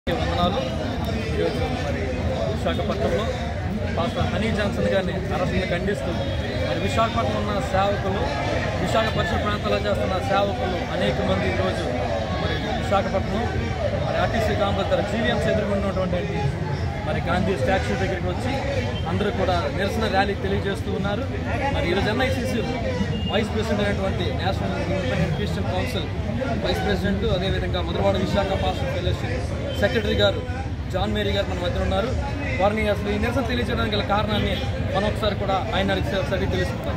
వందనాలు ఈరోజు మరి విశాఖపట్నంలో పాస్టర్ హనీ జాన్సన్ గారిని అరెస్ట్ని ఖండిస్తూ మరి విశాఖపట్నం ఉన్న సేవకులు విశాఖ పరిసర ప్రాంతాల్లో చేస్తున్న సేవకులు అనేక మంది ఈరోజు మరి విశాఖపట్నం మరి ఆర్టీసీ కాంప్లెక్స్ దగ్గర జీవీఎంస్ ఎదుర్కొన్నటువంటి మరి గాంధీ స్టాచ్యూ దగ్గరికి వచ్చి అందరూ కూడా నిరసన ర్యాలీ తెలియజేస్తూ ఉన్నారు మరి ఈరోజు ఎన్ఐసిసి వైస్ ప్రెసిడెంట్ అయినటువంటి national independent Christian council vice president అదేవిధంగా Madhurawada Visakha pastor fellowship secretary గారు జాన్ మేరీ గారు మన మధ్య ఉన్నారు వారిని అసలు ఈ నిరసన తెలియజేయడానికి గల కారణాన్ని మనం ఒకసారి కూడా ఆయన అడిగి ఒకసారి తెలుసుకుందాం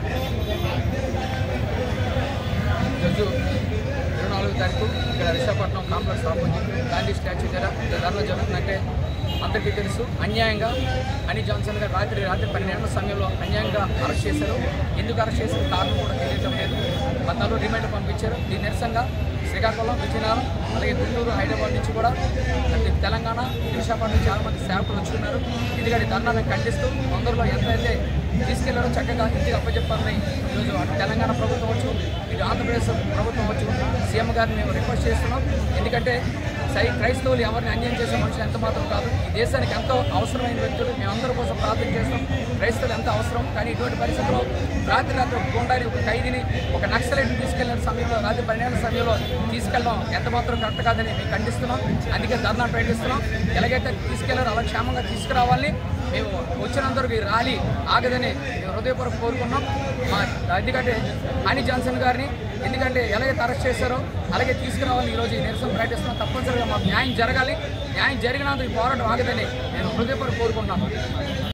ఈరోజు ఇరవై నాలుగు తారీఖు ఇక్కడ Visakhapatnam complex opposite Gandhi statue దగ్గర ఇక్కడ ధర్నా జరుగుతుందంటే అందరికీ తెలుసు అన్యాయంగా అని జాన్సన్ గారు రాత్రి రాత్రి పన్నెండు గంటల సమయంలో అన్యాయంగా అరెస్ట్ చేశారు ఎందుకు అరెస్ట్ చేసిన కారణం కూడా తెలియటం లేదు పద్నాలుగు రిమైండ్ పంపించారు దీని నిరసనగా శ్రీకాకుళం విజయనగరం అలాగే గుంటూరు హైదరాబాద్ నుంచి కూడా అంటే తెలంగాణ విశాఖపట్నం చాలా మంది సేవకులు వచ్చున్నారు ఎందుకంటే ధర్నా మేము ఖండిస్తూ తొందరలో ఎంతైతే తీసుకెళ్లారో చక్కగా ఇంటికి అప్పచెప్పాలని ఈరోజు అటు తెలంగాణ ప్రభుత్వం వచ్చు ఇటు ఆంధ్రప్రదేశ్ ప్రభుత్వం వచ్చు సీఎం గారిని మేము రిక్వెస్ట్ చేస్తున్నాం ఎందుకంటే సై క్రైస్తవులు ఎవరిని అన్యాయం చేసే మనుషులు ఎంత మాత్రం కాదు ఈ దేశానికి ఎంతో అవసరమైన వ్యక్తులు మేమందరి కోసం ప్రార్థన చేస్తాం క్రైస్తవులు ఎంత అవసరం కానీ ఇటువంటి పరిస్థితుల్లో రాత్రి రాత్రి ఒక గుండాని ఒక ఖైదీని ఒక నక్సలైట్ని తీసుకెళ్లిన సమయంలో రాత్రి పన్నెండు సమయంలో తీసుకెళ్ళడం ఎంత మాత్రం కరెక్ట్ కాదని మేము ఖండిస్తున్నాం అందుకే ధర్నా ప్రకటిస్తున్నాం ఎలాగైతే తీసుకెళ్లారో అలా క్షేమంగా తీసుకురావాలని మేము వచ్చినందరికి ఈ ర్యాలీ ఆగదని మేము హృదయపూర్వక కోరుకున్నాం మా ఎందుకంటే అని జాన్సన్ గారిని ఎందుకంటే ఎలాగైతే అరెస్ట్ చేశారో అలాగే తీసుకురావాలని ఈరోజు ఈ నిరసన ప్రకటిస్తున్నాం తప్పనిసరిగా మాకు న్యాయం జరగాలి న్యాయం జరిగినందుకు ఈ పోరాటం ఆగదని నేను హృదయపూర్వక కోరుకుంటున్నాను